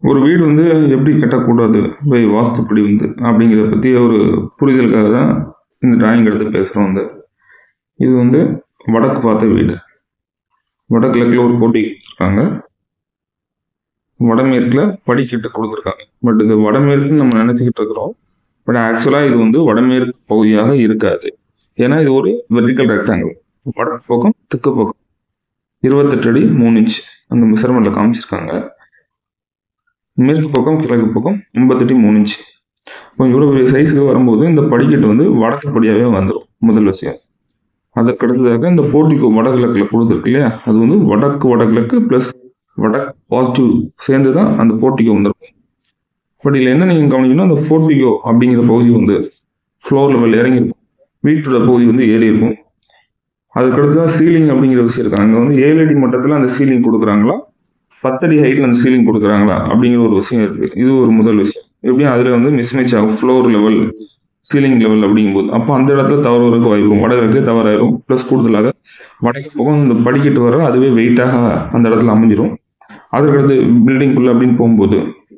ஒரு வீடு வந்து எப்படி கட்டக்கூடாது பை வாஸ்துப்படி வந்து அப்படிங்கிறத பற்றி ஒரு புரிதலுக்காக தான் இந்த டிராயிங் எடுத்து பேசுகிறோம் வந்து இது வந்து வடக்கு பார்த்த வீடு வடகிழக்கில் ஒரு போட்டி இருக்காங்க வடமேற்கில் படிக்கட்டு கொடுத்துருக்காங்க பட் இது வடமேற்குன்னு நம்ம நினச்சிக்கிட்டு இருக்கிறோம் பட் ஆக்சுவலாக இது வந்து வடமேற்கு பகுதியாக இருக்காது ஏன்னா இது ஒரு வெர்டிக்கல் ரெக்டாங்கிள் வடக்கு பக்கம் தெற்கு பக்கம் இருபத்தெட்டு அடி மூணு இன்ச் அந்த மெஷர்மெண்ட்டில் காமிச்சிருக்காங்க மேற்கு பக்கம் கிழக்கு பக்கம் எண்பத்தெட்டு மூணு இன்ச் இப்போ இவ்வளோ பெரிய சைஸுக்கு வரும்போது இந்த படிக்கட்டு வந்து வடக்கு படியாகவே வந்துடும் முதல் விஷயம் அதற்கு அடுத்ததாக இந்த போர்ட்டிகோ வடகிழக்கில் கொடுத்துருக்கு இல்லையா அது வந்து வடக்கு வடகிழக்கு ப்ளஸ் வடக்கு பாசிட்டிவ் சேர்ந்து தான் அந்த போர்ட்டிகோ வந்துருக்கும் பட் இதில் என்ன நீங்கள் கவனிக்கணும் அந்த போர்ட்டிகோ அப்படிங்கிற பகுதி வந்து ஃப்ளோர் லெவல் இறங்கியிருக்கும் வீட்டோட பகுதி வந்து ஏறி இருக்கும் அதுக்கடுத்து தான் சீலிங் அப்படிங்கிற விஷயம் இருக்கு அங்கே வந்து ஏழு அடி மட்டத்தில் அந்த சீலிங் கொடுக்குறாங்களா பத்தடி ஹைட்டில் அந்த சீலிங் கொடுக்குறாங்களா அப்படிங்கிற ஒரு விஷயம் இருக்கு இது ஒரு முதல் விஷயம் எப்படியும் அதில் வந்து மிஸ்மேட்ச் ஆகும் ஃப்ளோர் லெவல் சீலிங் லெவல் அப்படிங்கும்போது அப்போ அந்த இடத்துல தவறுவதற்கு வாய்ப்பு வடகிழக்கு தவறாயிரும் ப்ளஸ் கூடுதலாக வடக்கு பக்கம் இந்த படிக்கட்டு வர அதுவே வெயிட்டாக அந்த இடத்துல அமைஞ்சிரும் அதற்கடுத்து பில்டிங்குள்ள அப்படின்னு போகும்போது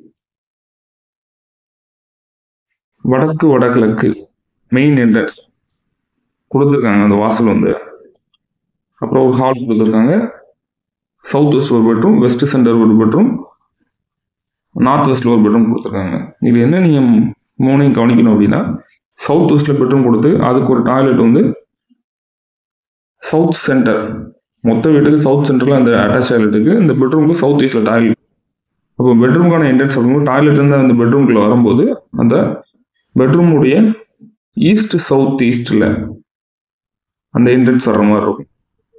வடக்கு வடகிழக்கு மெயின் என்ட்ரன்ஸ் கொடுத்துருக்காங்க அந்த வாசல் வந்து அப்புறம் ஒரு ஹால் கொடுத்துருக்காங்க சவுத் வெஸ்ட் ஒரு பெட்ரூம் வெஸ்ட் சென்டர் ஒரு பெட்ரூம் நார்த் வெஸ்ட்ல ஒரு பெட்ரூம் கொடுத்துருக்காங்க இது என்ன நீங்கள் மூணையும் கவனிக்கணும் அப்படின்னா சவுத் வெஸ்ட்ல பெட்ரூம் கொடுத்து அதுக்கு ஒரு டாய்லெட் வந்து சவுத் சென்டர் மொத்த வீட்டுக்கு சவுத் சென்டரில் அந்த அட்டாச் டாய்லெட்டுக்கு இந்த பெட்ரூமுக்கு சவுத் ஈஸ்ட்ல டாய்லெட் அப்போ பெட்ரூமுக்கான என்ட்ரன்ஸ் அப்படிங்கும்போது டாய்லெட் இருந்து அந்த பெட்ரூம்குள்ள வரும்போது அந்த பெட்ரூமுடைய ஈஸ்ட் சவுத் ஈஸ்டில் அந்த என்ட்ரன்ஸ் வர்ற மாதிரி இருக்கும்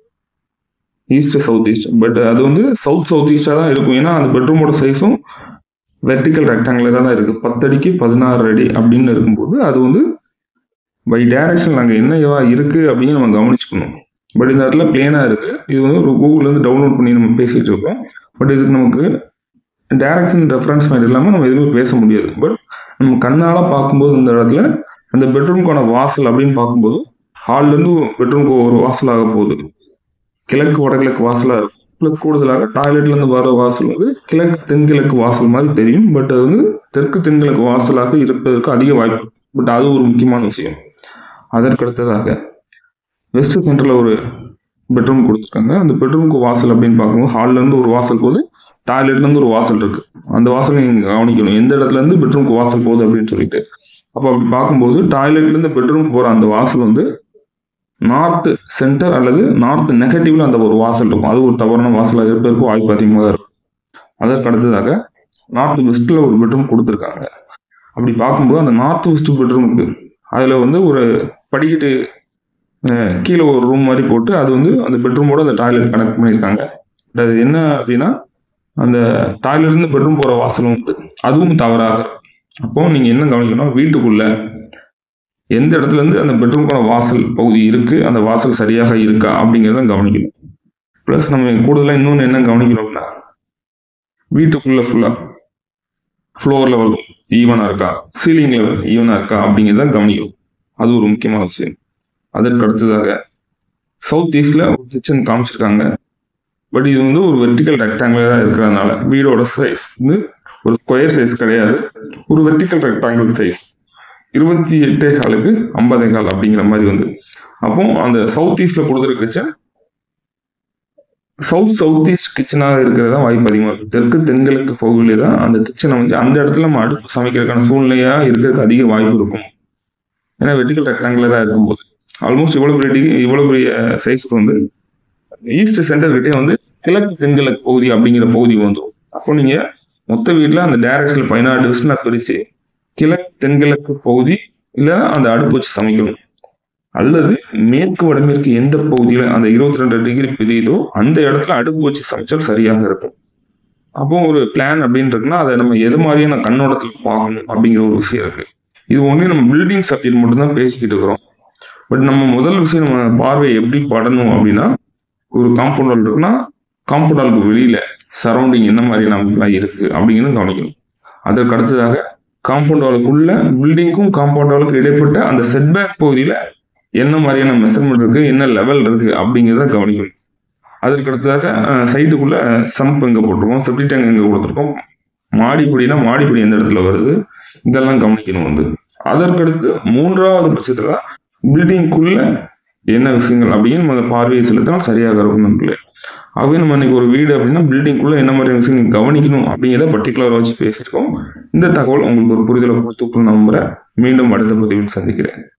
ஈஸ்ட் சவுத் ஈஸ்ட் பட் அது வந்து சவுத் சவுத் ஈஸ்டாக தான் இருக்கும் ஏன்னா அந்த பெட்ரூமோட சைஸும் வெர்டிக்கல் ரெக்டாங்குலராக தான் இருக்குது பத்தடிக்கு பதினாறு அடி அப்படின்னு இருக்கும்போது அது வந்து பை டைரக்ஷனில் அங்கே என்ன இருக்குது அப்படின்னு நம்ம கவனிச்சுக்கணும் பட் இந்த இடத்துல பிளேனாக இருக்குது இது வந்து ஒரு கூகுள்லேருந்து டவுன்லோட் பண்ணி நம்ம பேசிகிட்டு இருக்கோம் பட் இதுக்கு நமக்கு டைரக்ஷன் ரெஃபரன்ஸ் மாதிரி இல்லாமல் நம்ம எதுவுமே பேச முடியாது பட் நம்ம கண்ணால் பார்க்கும்போது இந்த இடத்துல அந்த பெட்ரூம்க்கான வாசல் அப்படின்னு பார்க்கும்போது ஹால்லேருந்து பெட்ரூம்க்கு ஒரு வாசல் ஆக போகுது கிழக்கு வடகிழக்கு வாசலாக இருக்கும் ப்ளஸ் கூடுதலாக டாய்லெட்லேருந்து வர வாசல் வந்து கிழக்கு தென்கிழக்கு வாசல் மாதிரி தெரியும் பட் அது வந்து தெற்கு தென்கிழக்கு வாசலாக இருப்பதற்கு அதிக வாய்ப்பு பட் அது ஒரு முக்கியமான விஷயம் அதற்கடுத்ததாக வெஸ்ட் சென்டரில் ஒரு பெட்ரூம் கொடுத்துருக்காங்க அந்த பெட்ரூமுக்கு வாசல் அப்படின்னு பார்க்கும்போது ஹால்லேருந்து ஒரு வாசல் போகுது டாய்லெட்லேருந்து ஒரு வாசல் இருக்கு அந்த வாசல் நீங்கள் கவனிக்கணும் எந்த இடத்துலேருந்து பெட்ரூமுக்கு வாசல் போகுது அப்படின்னு சொல்லிட்டு அப்போ அப்படி பார்க்கும்போது டாய்லெட்லேருந்து பெட்ரூம் போகிற அந்த வாசல் வந்து நார்த் சென்டர் அல்லது நார்த் நெகட்டிவ்ல அந்த ஒரு வாசல் இருக்கும் அது ஒரு தவறான வாசலாக இருப்பதற்கு வாய்ப்பு அதிகமாக இருக்கும் அதற்கு அடுத்ததாக நார்த் வெஸ்ட்டில் ஒரு பெட்ரூம் கொடுத்துருக்காங்க அப்படி பார்க்கும்போது அந்த நார்த் வெஸ்ட் பெட்ரூமுக்கு அதில் வந்து ஒரு படிக்கட்டு கீழே ஒரு ரூம் மாதிரி போட்டு அது வந்து அந்த பெட்ரூமோட அந்த டாய்லெட் கனெக்ட் பண்ணியிருக்காங்க அது என்ன அப்படின்னா அந்த டாய்லெட்லேருந்து பெட்ரூம் போகிற வாசலும் வந்து அதுவும் தவறாக அப்போ நீங்கள் என்ன கவனிக்கணும் வீட்டுக்குள்ள எந்த இடத்துல இருந்து அந்த பெட்ரூம்க்கான வாசல் பகுதி இருக்குது அந்த வாசல் சரியாக இருக்கா அப்படிங்கிறத கவனிக்கணும் ப்ளஸ் நம்ம கூடுதலாக இன்னொன்று என்ன கவனிக்கணும்னா வீட்டுக்குள்ளே ஃபுல்லாக ஃப்ளோர் லெவல் ஈவனாக இருக்கா சீலிங் லெவல் ஈவனாக இருக்கா அப்படிங்கிறத கவனிக்கணும் அது ஒரு முக்கியமான விஷயம் அதற்கு அடுத்ததாக சவுத் ஈஸ்டில் ஒரு கிச்சன் காமிச்சிருக்காங்க பட் இது வந்து ஒரு வெர்டிக்கல் ரெக்டாங்குலராக இருக்கிறதுனால வீடோட சைஸ் வந்து ஒரு ஸ்கொயர் சைஸ் கிடையாது ஒரு வெர்டிக்கல் ரெக்டாங்குலர் சைஸ் இருபத்தி எட்டே காலுக்கு ஐம்பதே கால் அப்படிங்கிற மாதிரி வந்து அப்போ அந்த சவுத் ஈஸ்ட்ல கொடுத்துருக்க கிச்சன் சவுத் சவுத் ஈஸ்ட் கிச்சனாக இருக்கிறதா வாய்ப்பு அதிகமாக இருக்குது தெற்கு தென்கிழக்கு பகுதியிலே தான் அந்த கிச்சனை வந்து அந்த இடத்துல நம்ம அடுப்பு சமைக்கிறதுக்கான சூழ்நிலையாக இருக்கிறதுக்கு அதிக வாய்ப்பு இருக்கும் ஏன்னா வெர்டிக்கல் ரெக்டாங்குலராக இருக்கும்போது ஆல்மோஸ்ட் இவ்வளோ பெரிய டிகிரி இவ்வளோ பெரிய சைஸ்க்கு வந்து ஈஸ்ட் சென்டர் கிட்டே வந்து கிழக்கு தென்கிழக்கு பகுதி அப்படிங்கிற பகுதி வந்துடும் அப்போ நீங்கள் மொத்த வீட்டில் அந்த டைரக்ஷனில் பதினாறு டிவிஷனாக பிரித்து கிழக்கு தென்கிழக்கு பகுதி இல்லை அந்த அடுப்பு வச்சு சமைக்கணும் அல்லது மேற்கு வடமேற்கு எந்த பகுதியில் அந்த இருபத்தி ரெண்டு டிகிரி பிரியுதோ அந்த இடத்துல அடுப்பு வச்சு சமைச்சால் சரியாக இருக்கும் அப்போ ஒரு பிளான் அப்படின்னு இருக்குன்னா அதை நம்ம எது மாதிரியான கண்ணோட்டத்தில் பார்க்கணும் அப்படிங்கிற ஒரு விஷயம் இருக்கு இது ஒன்றே நம்ம பில்டிங் சப்ஜெக்ட் மட்டும்தான் பேசிக்கிட்டு இருக்கிறோம் பட் நம்ம முதல் விஷயம் நம்ம பார்வை எப்படி படணும் அப்படின்னா ஒரு காம்பவுண்ட் வால் இருக்குன்னா காம்பவுண்ட் வாலுக்கு வெளியில சரௌண்டிங் என்ன மாதிரி நமக்குலாம் இருக்கு அப்படிங்கிறது கவனிக்கணும் அதற்கு அடுத்ததாக காம்பவுண்ட் வாலுக்குள்ள பில்டிங்க்கும் காம்பவுண்ட் வாலுக்கு இடைப்பட்ட அந்த செட்பேக் பகுதியில என்ன மாதிரியான மெஷர்மெண்ட் இருக்கு என்ன லெவல் இருக்கு அப்படிங்கிறத கவனிக்கணும் அதற்கு அடுத்ததாக சைட்டுக்குள்ள சம்ப் எங்கே போட்டிருக்கோம் செப்டி டேங்க் எங்கே கொடுத்துருக்கோம் மாடிப்படினா மாடிப்படி எந்த இடத்துல வருது இதெல்லாம் கவனிக்கணும் வந்து அதற்கடுத்து மூன்றாவது பட்சத்தில் தான் பில்டிங்குள்ள என்ன விஷயங்கள் அப்படின்னு நம்ம பார்வையை செலுத்தினா சரியாக இருக்கும் நண்பர்களே ஆகவே நம்ம இன்னைக்கு ஒரு வீடு அப்படின்னா பில்டிங்குள்ள என்ன மாதிரியான விஷயங்கள் கவனிக்கணும் அப்படிங்கிறத பர்டிகுலராக வச்சு பேசியிருக்கோம் இந்த தகவல் உங்களுக்கு ஒரு புரிதலை கொடுத்துக்கணும் நம்புறேன் மீண்டும் அடுத்த பதிவில் சந்திக்கிறேன்